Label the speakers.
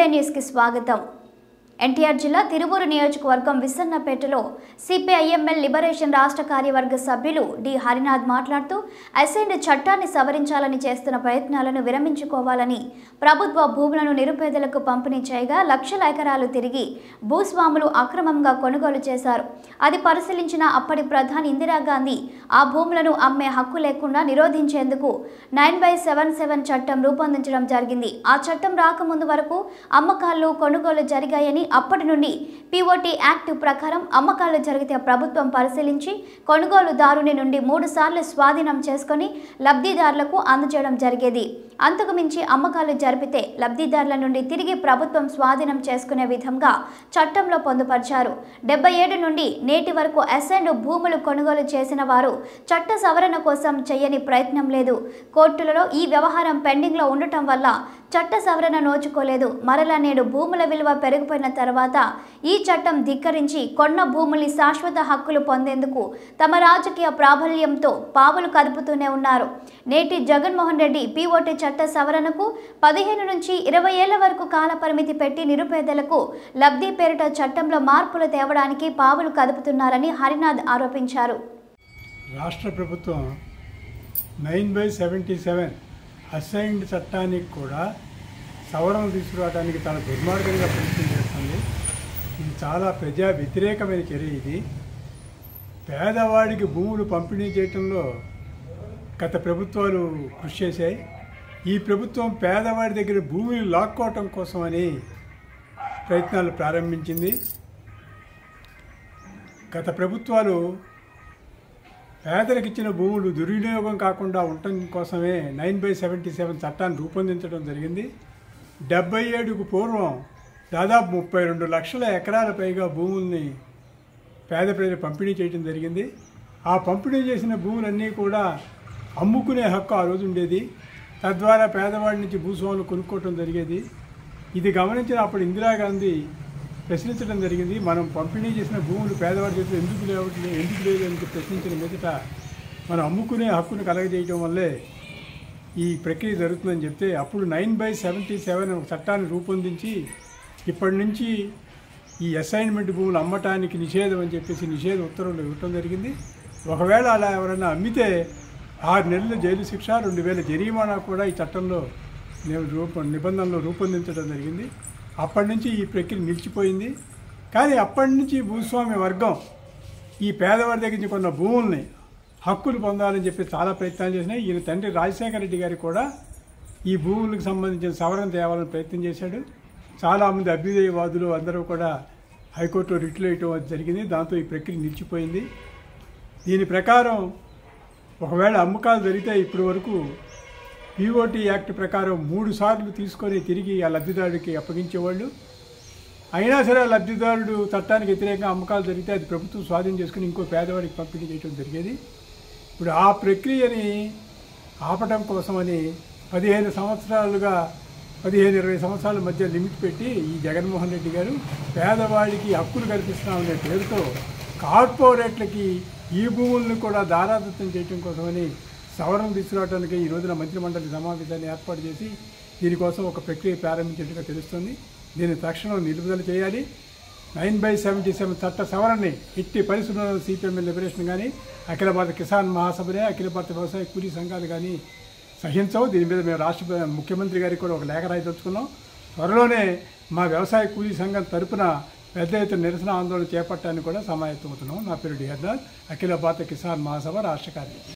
Speaker 1: today న్యూస్కి స్వాగతం ఎన్టీఆర్ జిల్లా తిరువూరు నియోజకవర్గం విసన్నపేటలో సిపిఐఎంఎల్ లిబరేషన్ రాష్ట్ర కార్యవర్గ సభ్యులు డి హరినాథ్ మాట్లాడుతూ అసెండ్ చట్టాన్ని సవరించాలని చేస్తున్న ప్రయత్నాలను విరమించుకోవాలని ప్రభుత్వ భూములను నిరుపేదలకు పంపిణీ చేయగా లక్షల ఎకరాలు తిరిగి భూస్వాములు అక్రమంగా కొనుగోలు చేశారు అది పరిశీలించిన అప్పటి ప్రధాని ఇందిరాగాంధీ ఆ భూములను అమ్మే హక్కు లేకుండా నిరోధించేందుకు నైన్ బై సెవెన్ సెవెన్ చట్టం రూపొందించడం జరిగింది ఆ చట్టం రాకముందు వరకు అమ్మకాలు కొనుగోలు జరిగాయని అప్పటి నుండి పిఓటి యాక్ట్ ప్రకారం అమ్మకాలు జరిగితే ప్రభుత్వం పరిశీలించి కొనుగోలుదారుని నుండి మూడు సార్లు స్వాధీనం చేసుకొని లబ్ధిదారులకు అందజేయడం జరిగేది అంతకు మించి అమ్మకాలు జరిపితే లబ్ధిదారుల నుండి తిరిగి ప్రభుత్వం స్వాధీనం చేసుకునే విధంగా చట్టంలో పొందుపరిచారు డెబ్బై ఏడు నుండి నేటి వరకు అసెండ్ భూములు కొనుగోలు చేసిన వారు చట్ట సవరణ కోసం చేయని ప్రయత్నం లేదు కోర్టులలో ఈ వ్యవహారం పెండింగ్లో ఉండటం వల్ల చట్ట సవరణ నోచుకోలేదు మరలా నేడు భూముల విలువ పెరిగిపోయిన తర్వాత ఈ చట్టం ధిక్కరించి కొన్న భూముల్ని శాశ్వత హక్కులు పొందేందుకు తమ రాజకీయ ప్రాబల్యంతో పావులు కదుపుతూనే ఉన్నారు నేటి జగన్మోహన్ రెడ్డి పీఓటీ చట్ట సవరణకు పదిహేను నుంచి ఇరవై ఏళ్ల వరకు కాల పరిమితి పెట్టి నిరుపేదలకు లబ్ధి పేరిట చట్టంలో మార్పులు తేవడానికి పావులు కదుపుతున్నారని హరినాథ్ ఆరోపించారు
Speaker 2: రాష్ట్ర ప్రభుత్వం nine by seventy seven assigned చట్టానికి కూడా సవరణ తీసుకురావడానికి చాలా దుర్మార్గంగా ప్రయత్నం చేస్తుంది ఇది చాలా ప్రజా వ్యతిరేకమైన చర్య ఇది పేదవాడికి భూములు పంపిణీ చేయటంలో గత ప్రభుత్వాలు కృషి చేశాయి ఈ ప్రభుత్వం పేదవాడి దగ్గర భూమిని లాక్కోవటం కోసమని ప్రయత్నాలు ప్రారంభించింది గత ప్రభుత్వాలు పేదలకు ఇచ్చిన భూములు దుర్వినియోగం కాకుండా ఉండటం కోసమే నైన్ బై సెవెంటీ సెవెన్ చట్టాన్ని రూపొందించడం జరిగింది డెబ్బై ఏడుకు పూర్వం దాదాపు ముప్పై రెండు లక్షల ఎకరాల పైగా భూముల్ని పేద ప్రజలు పంపిణీ చేయడం జరిగింది ఆ పంపిణీ చేసిన భూములన్నీ కూడా అమ్ముకునే హక్కు ఆ రోజు ఉండేది తద్వారా పేదవాడి నుంచి భూస్వాములు కొనుక్కోవటం జరిగేది ఇది గమనించిన అప్పుడు ఇందిరాగాంధీ ప్రశ్నించడం జరిగింది మనం పంపిణీ చేసిన భూములు పేదవాడి చేతిలో ఎందుకు లేవట్లేదు ఎందుకు లేదు అని ప్రశ్నించిన మీదట మనం అమ్ముకునే హక్కును కలగజేయడం వల్లే ఈ ప్రక్రియ జరుగుతుందని చెప్తే అప్పుడు నైన్ బై సెవెంటీ సెవెన్ ఒక చట్టాన్ని రూపొందించి ఇప్పటి నుంచి ఈ అసైన్మెంట్ భూములు అమ్మటానికి నిషేధం అని చెప్పేసి నిషేధ ఉత్తర్వులు ఇవ్వటం జరిగింది ఒకవేళ అలా ఎవరైనా అమ్మితే ఆరు నెలల జైలు శిక్ష రెండు వేల జరిమానా కూడా ఈ చట్టంలో నేను రూప నిబంధనలు రూపొందించడం జరిగింది అప్పటి నుంచి ఈ ప్రక్రియ నిలిచిపోయింది కానీ అప్పటి నుంచి భూస్వామ్య వర్గం ఈ పేదవాడి దగ్గర నుంచి కొన్న భూముల్ని హక్కులు పొందాలని చెప్పి చాలా ప్రయత్నాలు చేసినాయి ఈయన తండ్రి రాజశేఖర రెడ్డి గారు కూడా ఈ భూములకు సంబంధించిన సవరణ తేవాలని ప్రయత్నం చేశాడు చాలామంది అభ్యుదయవాదులు అందరూ కూడా హైకోర్టులో రిట్లు వేయటం జరిగింది దాంతో ఈ ప్రక్రియ నిలిచిపోయింది దీని ప్రకారం ఒకవేళ అమ్మకాలు జరిగితే ఇప్పటి వరకు పీఓటీ యాక్ట్ ప్రకారం మూడు సార్లు తీసుకొని తిరిగి ఆ లబ్ధిదారుడికి అప్పగించేవాళ్ళు అయినా సరే ఆ లబ్ధిదారుడు చట్టానికి వ్యతిరేకంగా అమ్మకాలు జరిగితే అది ప్రభుత్వం స్వాధీనం చేసుకుని ఇంకో పేదవాడికి పంపిణీ చేయడం జరిగేది ఇప్పుడు ఆ ప్రక్రియని ఆపటం కోసమని పదిహేను సంవత్సరాలుగా పదిహేను ఇరవై సంవత్సరాల మధ్య లిమిట్ పెట్టి ఈ జగన్మోహన్ రెడ్డి గారు పేదవాడికి హక్కులు కల్పిస్తున్నామనే పేరుతో కార్పొరేట్లకి ఈ భూములను కూడా దారాదత్తం చేయడం కోసమని సవరణ తీసుకురావడానికి ఈ రోజున మంత్రిమండలి సమావేశాన్ని ఏర్పాటు చేసి దీనికోసం ఒక ప్రక్రియ ప్రారంభించినట్టుగా తెలుస్తుంది దీన్ని తక్షణం నిలుపుదల చేయాలి నైన్ బై సెవెంటీ సెవెన్ చట్ట సవరణని ఎట్టి పరిస్థితుల్లో సిపిఎంఎల్ లిబరేషన్ కానీ అఖిల భారత కిసాన్ మహాసభనే అఖిల భారత వ్యవసాయ కూలీ సంఘాలు కానీ సహించవు దీని మీద మేము రాష్ట్ర ముఖ్యమంత్రి గారికి కూడా ఒక లేఖ రాయదలుచుకున్నాం త్వరలోనే మా వ్యవసాయ కూలీ సంఘం తరపున పెద్ద ఎత్తున నిరసన ఆందోళన చేపట్టడానికి కూడా సమాయత్తమవుతున్నాం నా పేరు డి హర్నాథ్ అఖిల భారత కిసాన్ మహాసభ రాష్ట్ర కార్యదర్శి